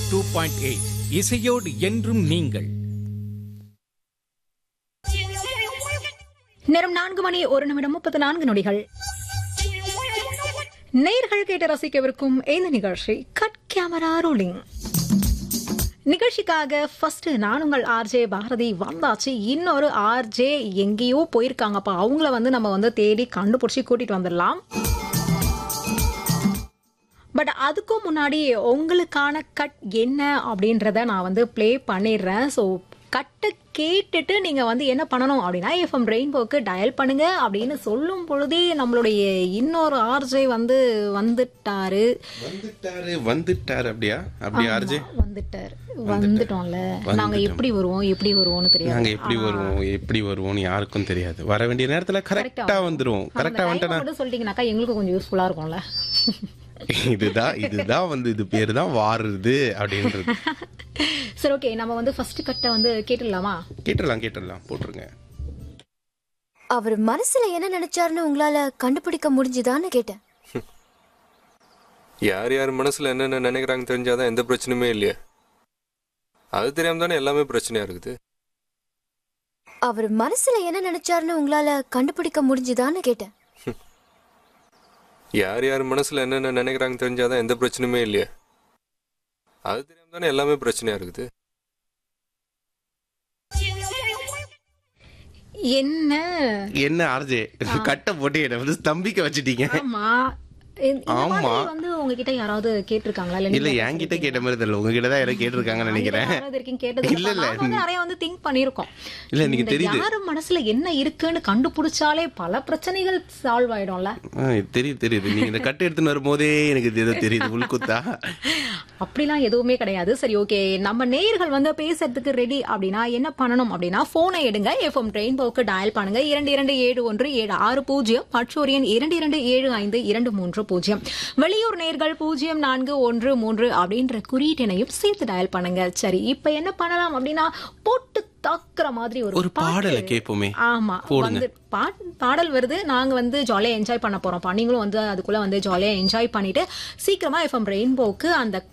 Two point eight இசையோடு என்றும் நீங்கள் நேரம் நான்கு மணி ஒரு நிமிடம் முப்பத்தி நான்கு நொடிகள் நேர்கள் கேட்டு ரசிக்கவிருக்கும் இந்த நிகழ்ச்சி கட் கேமரா ரோலிங் நிகழ்ச்சிக்காக ஃபர்ஸ்ட் நான் உங்கள் ஆர்ஜே பாரதி வந்தாச்சு இன்னொரு ஆர்ஜே எங்கேயோ போயிருக்காங்கப்பா அவங்கள வந்து நம்ம வந்து தேடி கண்டுபிடிச்சி கூட்டிட்டு வந்துடலாம் பட் அதுக்கும் முன்னாடி உங்களுக்கான கட் என்ன அப்படின்றத நான் வந்து ப்ளே பண்ணிடுறேன் ஸோ கட்டை கேட்டுட்டு நீங்க வந்து என்ன பண்ணணும் அப்படின்னா எஃப்எம் ரெயின்போக்கு டயல் பண்ணுங்க அப்படின்னு சொல்லும் பொழுதே நம்மளுடைய இன்னொரு ஆர்ஜே வந்து வந்துட்டாரு வந்துட்டாரு வந்துட்டாரு அப்படியா அப்படியா ஆர்ஜே வந்துட்டாரு வந்துட்டோம்ல நாங்க எப்படி வருவோம் எப்படி வருவோம்னு தெரியாது நாங்க எப்படி வருவோம் எப்படி வருவோம்னு யாருக்கும் தெரியாது வர வேண்டிய நேரத்துல கரெக்டா வந்துருவோம் கரெக்டா அந்த வந்துட்டேனா time மட்டும் சொல்லிட்டீங்கன்னாக்கா எங்களுக்கு கொஞ்சம் யூஸ்ஃபுல்லா இருக்கும்ல இதுதான் இதுதான் வந்து இது பேரு தான் வாருது அப்படின்றது சரி ஓகே நம்ம வந்து ஃபர்ஸ்ட் கட்டை வந்து கேட்டுடலாமா கேட்டுடலாம் கேட்டுடலாம் போட்டுருங்க அவர் மனசுல என்ன நினைச்சாருன்னு உங்களால கண்டுபிடிக்க முடிஞ்சுதான்னு கேட்டேன் யார் யார் மனசுல என்னென்ன நினைக்கிறாங்க தெரிஞ்சாதான் எந்த பிரச்சனையுமே இல்லையே அது தெரியாம தானே எல்லாமே பிரச்சனையா இருக்குது அவர் மனசுல என்ன நினைச்சாருன்னு உங்களால கண்டுபிடிக்க முடிஞ்சுதான்னு கேட்டேன் யார் யார் மனசுல என்னென்ன நினைக்கிறாங்க தெரிஞ்சாதான் எந்த பிரச்சனையுமே இல்லையே அது தெரியாம தானே எல்லாமே பிரச்சனையா இருக்குது என்ன என்ன ஆர்ஜே கட்டை போட்டு என்ன வந்து ஸ்தம்பிக்க வச்சுட்டீங்க ஆமா இந்த இந்த ஆமா. மாதிரி வந்து உங்ககிட்ட யாராவது கேட்டிருக்காங்களா இல்ல இல்ல நீங்க என்கிட்ட கேட்ட மாதிரி தெரியல உங்ககிட்ட தான் யாரும் கேட்டிருக்காங்கன்னு நினைக்கிறேன் யாராவது இருக்கீங்க கேட்டது இல்ல, இல்ல. நாங்க வந்து நிறைய வந்து திங்க் பண்ணிருக்கோம் இல்ல, எனக்கு இந்த தெரியுது. யாரு மனசுல என்ன இருக்குன்னு கண்டுபிடிச்சாலே பல பிரச்சனைகள் சால்வ் ஆயிடும்ல ஆ, தெரியுது தெரியுது நீங்க இந்த கட்டு எடுத்துன்னு வரும்போதே எனக்கு இது ஏதோ தெரியுது உள்குத்தா அப்படிலாம் எதுவுமே கிடையாது சரி ஓகே நம்ம நேயர்கள் வந்து பேசுறதுக்கு ரெடி அப்படின்னா என்ன பண்ணணும் அப்படின்னா போனை எடுங்க எஃப்எம் ரெயின்போக்கு டயல் பண்ணுங்க இரண்டு இரண்டு ஏழு ஒன்று ஏழு ஆறு பூஜ்ஜியம் மற்றொரு எண் இரண்டு இரண்டு ஏழு ஐந்து இரண்டு மூன்று பூஜ்ஜியம் வெளியூர் நேர்கள் பூஜ்ஜியம் நான்கு ஒன்று மூன்று அப்படின்ற குறியீட்டினையும் சேர்த்து டயல் பண்ணுங்க சரி இப்ப என்ன பண்ணலாம் அப்படின்னா போட்டு தாக்குற மாதிரி ஒரு ஒரு பாட்டு. பாடலை கேட்போமே ஆமா போடுங்க. வந்து பாட்- பாடல் வருது நாங்க வந்து ஜாலியா என்ஜாய் பண்ண போறோம் நீங்களும் வந்து அதுக்குள்ள வந்து ஜாலியா என்ஜாய் பண்ணிட்டு சீக்கிரமா எஃப்எம் ரெயின்போக்கு அந்த